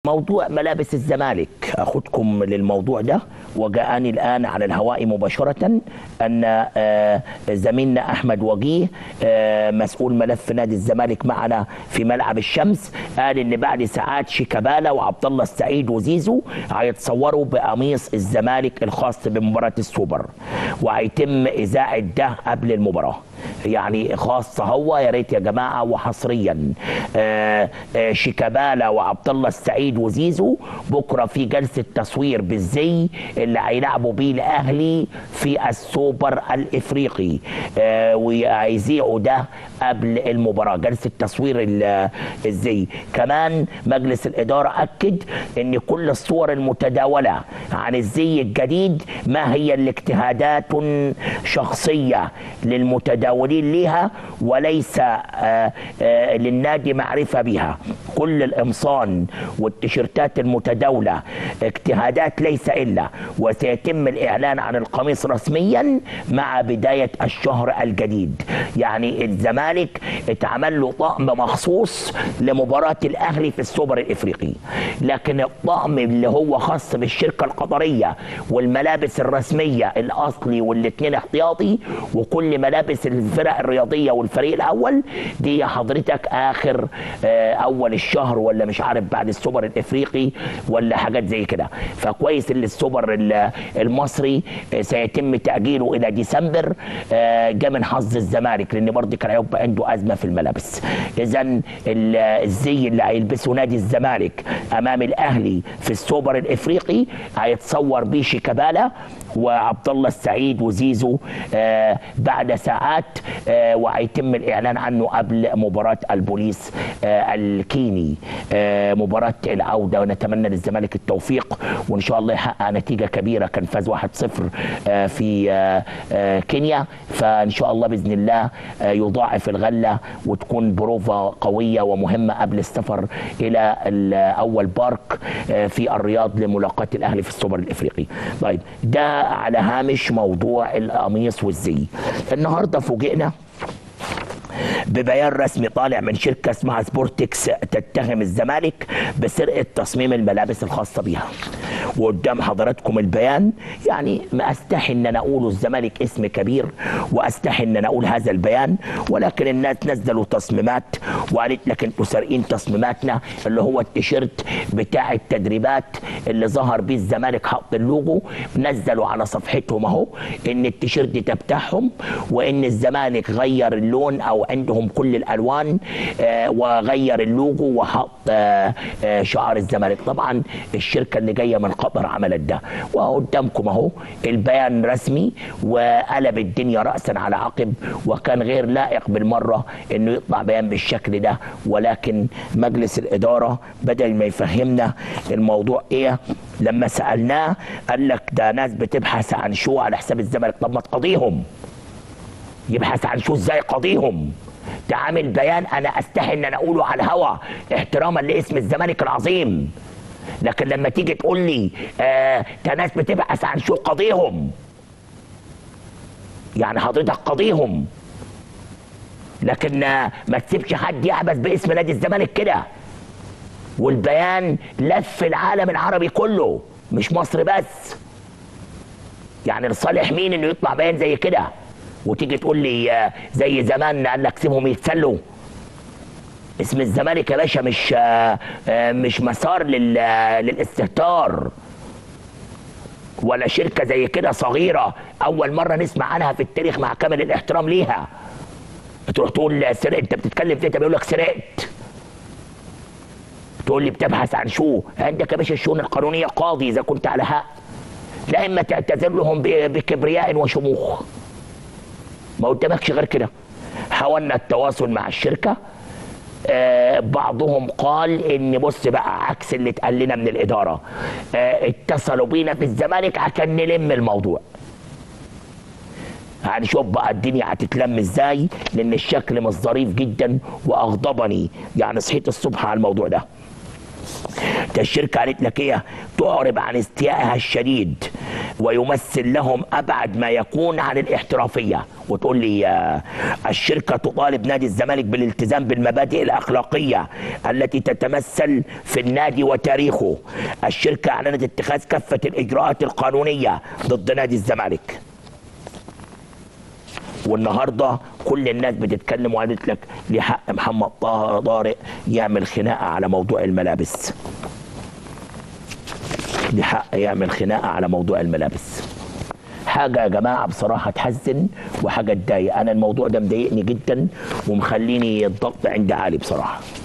موضوع ملابس الزمالك اخذكم للموضوع ده وجاءني الان على الهواء مباشره ان آه، زميلنا احمد وجيه آه، مسؤول ملف نادي الزمالك معنا في ملعب الشمس قال ان بعد ساعات شيكابالا وعبد الله السعيد وزيزو هيتصوروا بقميص الزمالك الخاص بمباراه السوبر وهيتم اذاعه ده قبل المباراه يعني خاصة هو يا ريت يا جماعة وحصريا آه، آه، شيكابالا وعبد الله السعيد وزيزو بكرة في جلسة تصوير بالزي اللي هيلعبوا بيه الأهلي في السوبر الإفريقي آه، وهيذيعوا ده قبل المباراة جلسة تصوير ال- الزي كمان مجلس الإدارة أكد أن كل الصور المتداولة عن الزي الجديد ما هي الاجتهادات شخصية للمتداولين لها وليس آه، آه، للنادي معرفة بها كل القمصان والتيشيرتات المتداولة اجتهادات ليس إلا وسيتم الإعلان عن القميص رسميا مع بداية الشهر الجديد يعني الزمالك اتعمل له طقم مخصوص لمباراة الأهلي في السوبر الإفريقي لكن الطقم اللي هو خاص بالشركة القطرية والملابس الرسمية الأصلي والاثنين احتياطي وكل ملابس الفرق الرياضية والفريق الأول دي حضرتك آخر آه، أول الشهر ولا مش عارف بعد السوبر الإفريقي ولا حاجات زي كده فكويس ان السوبر ال- المصري آه، سيتم تأجيله إلى ديسمبر آه، جه من حظ الزمالك لأن برضه كان هيبقى عنده أزمة في الملابس إذا ال- الزي اللي هيلبسه نادي الزمالك أمام الأهلي في السوبر الإفريقي هيتصور بيه شيكابالا وعبد الله السعيد وزيزو آه، بعد ساعات آه، وهيتم الاعلان عنه قبل مباراه البوليس آه، الكيني آه، مباراه العوده ونتمنى للزمالك التوفيق وان شاء الله يحقق نتيجه كبيره كان فاز 1-0 آه، في آه، آه، كينيا فان شاء الله باذن الله آه، يضاعف الغله وتكون بروفا قويه ومهمه قبل السفر الى ال- اول بارك آه، في الرياض لملاقاه الاهلي في السوبر الافريقي. طيب ده على هامش موضوع القميص والزي. النهارده فوجئنا ببيان رسمي طالع من شركة اسمها سبورتكس تتهم الزمالك بسرقة تصميم الملابس الخاصة بيها وقدام حضراتكم البيان يعني ما استحي ان انا اقوله الزمالك اسم كبير واستحي ان انا اقول هذا البيان ولكن الناس نزلوا تصميمات وقالت لك انتوا سارقين تصميماتنا اللي هو التيشيرت بتاع التدريبات اللي ظهر بيه الزمالك حط اللوجو نزلوا على صفحتهم اهو ان التيشيرت ده بتاعهم وان الزمالك غير اللون او عندهم كل الالوان آه، وغير اللوجو وحط آه، آه، شعار الزمالك طبعا الشركه اللي جايه من قطر عملت ده وقدامكم اهو البيان رسمي وقلب الدنيا راسا على عقب وكان غير لائق بالمره انه يطلع بيان بالشكل ده ولكن مجلس الاداره بدل ما يفهمنا الموضوع ايه لما سالناه قال لك ده ناس بتبحث عن شو على حساب الزمالك طب ما تقضيهم يبحث عن شو ازاي قضيهم ده عامل بيان انا استحي ان انا اقوله على الهوا احتراما لاسم الزمالك العظيم لكن لما تيجي تقول لي آه ده ناس بتبحث عن شو قضيهم يعني حضرتك قضيهم لكن آه، ما تسيبش حد يعبث باسم نادي الزمالك كده والبيان لف العالم العربي كله مش مصر بس يعني لصالح مين انه يطلع بيان زي كده وتيجي تقول لي آه، زي زمان قال لك سيبهم يتسلوا اسم الزمالك يا باشا مش آه، آه، مش مسار لل- آه، للاستهتار ولا شركه زي كده صغيره اول مره نسمع عنها في التاريخ مع كامل الاحترام ليها تروح تقول سرقت انت بتتكلم في إيه؟ بيقول لك سرقت تقول لي بتبحث عن شو عندك يا باشا الشؤون القانونيه قاضي اذا كنت على حق لا اما تعتذر لهم ب- بكبرياء وشموخ ما قدامكش غير كده حاولنا التواصل مع الشركه آه، بعضهم قال ان بص بقى عكس اللي اتقال لنا من الاداره آه، اتصلوا بينا في الزمالك عشان نلم الموضوع هنشوف بقى الدنيا هتتلم ازاي لان الشكل مش ظريف جدا واغضبني يعني صحيت الصبح على الموضوع ده ده الشركة قالت لك ايه تعرب عن استيائها الشديد ويمثل لهم ابعد ما يكون عن الاحترافيه وتقول لي آه، الشركه تطالب نادي الزمالك بالالتزام بالمبادئ الاخلاقيه التي تتمثل في النادي وتاريخه الشركه اعلنت اتخاذ كافه الاجراءات القانونيه ضد نادي الزمالك والنهارده كل الناس بتتكلم وقالت لك ليه حق محمد طه طارق يعمل خناقه على موضوع الملابس ليه حق يعمل خناقه على موضوع الملابس حاجة يا جماعة بصراحة تحزن وحاجة تضايق أنا الموضوع ده مضايقني جدا ومخليني الضغط عندي عالي بصراحة